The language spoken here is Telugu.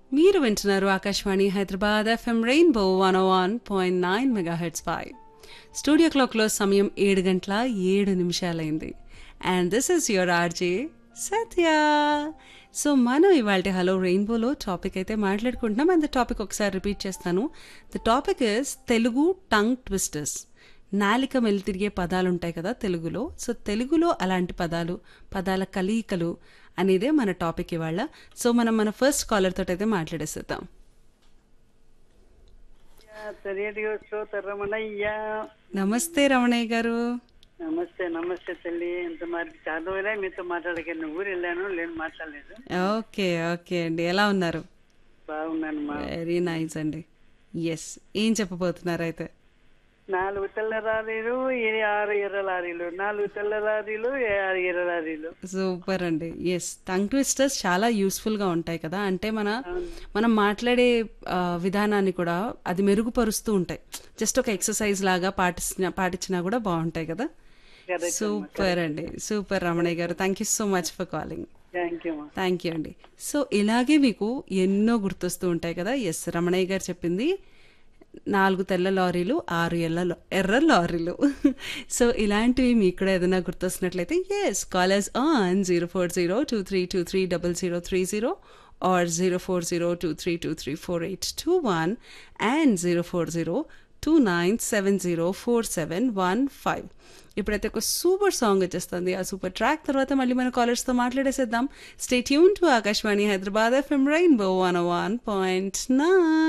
మీరు వింటున్నారు Akashvani Hyderabad FM Rainbow one one point nine mega hits పై స్టూడియో క్లాక్లో సమయం ఏడు గంటల ఏడు నిమిషాలైంది and this is your RJ Satya so మనం ఇవాళ హలో రెయిన్బోలో టాపిక్ అయితే మాట్లాడుకుంటున్నాం అండ్ ద టాపిక్ ఒకసారి రిపీట్ చేస్తాను the topic is Telugu tongue twisters నాలిక మెలి తిరిగే పదాలు ఉంటాయి కదా తెలుగులో సో తెలుగులో అలాంటి పదాలు పదాల కలయికలు అనేదే మన టాపిక్ ఇవాళ సో మనం మన ఫస్ట్ కాలర్ తోటి అయితే మాట్లాడేసేద్దాం రేడియో శ్రోత రమణయ్య నమస్తే రమణయ్య గారు నమస్తే నమస్తే తల్లి ఎంత మరి చాలా రోజులే మీతో మాట్లాడక ఊరు వెళ్ళాను నేను మాట్లాడలేదు ఓకే ఓకే అండి ఎలా ఉన్నారు బాగున్నాను మా వెరీ నైస్ అండి ఎస్ ఏం చెప్పబోతున్నారు అయితే నాలుగు తెల్ల లారీలు ఏ- ఆరు ఎర్ర లారీలు నాలుగు తెల్ల లారీలు ఏ- ఆరు ఎర్ర లారీలు సూపర్ అండి ఎస్ టంగ్ ట్విస్టర్స్ చాలా యూస్ఫుల్గా ఉంటాయి కదా అంటే మన మనం మాట్లాడే ఆ, విధానాన్ని కూడా అది మెరుగుపరుస్తూ ఉంటాయి జస్ట్ ఒక ఎక్సర్సైజ్ లాగా పాటించిన పాటించినా కూడా బాగుంటాయి కదా సూపర్ అండి super Ramanayya garu thank you so much for calling thank you మా థ్యాంక్ యూ అండి సో ఇలాగే మీకు ఎన్నో గుర్తొస్తూ ఉంటాయి కదా ఎస్ రమణయ్య గారు చెప్పింది నాలుగు తెల్ల లారీలు ఆరు ఎల్ల లా- ఎర్ర లారీలు సో ఇలాంటివి మీకు కూడా ఏదైనా గుర్తొస్తున్నట్లయితే yes callers on zero four zero two three two three double zero three zero or zero four zero two three two three four eight two one and zero four zero two nine seven zero four seven one five ఇప్పుడైతే ఒక సూపర్ సాంగ్ వచ్చేస్తుంది ఆ సూపర్ ట్రాక్ తర్వాత మళ్ళీ మన కాలర్స్తో మాట్లాడేసేద్దాం stay tune to Akashvani Hyderabad FM Rainbow one one point nine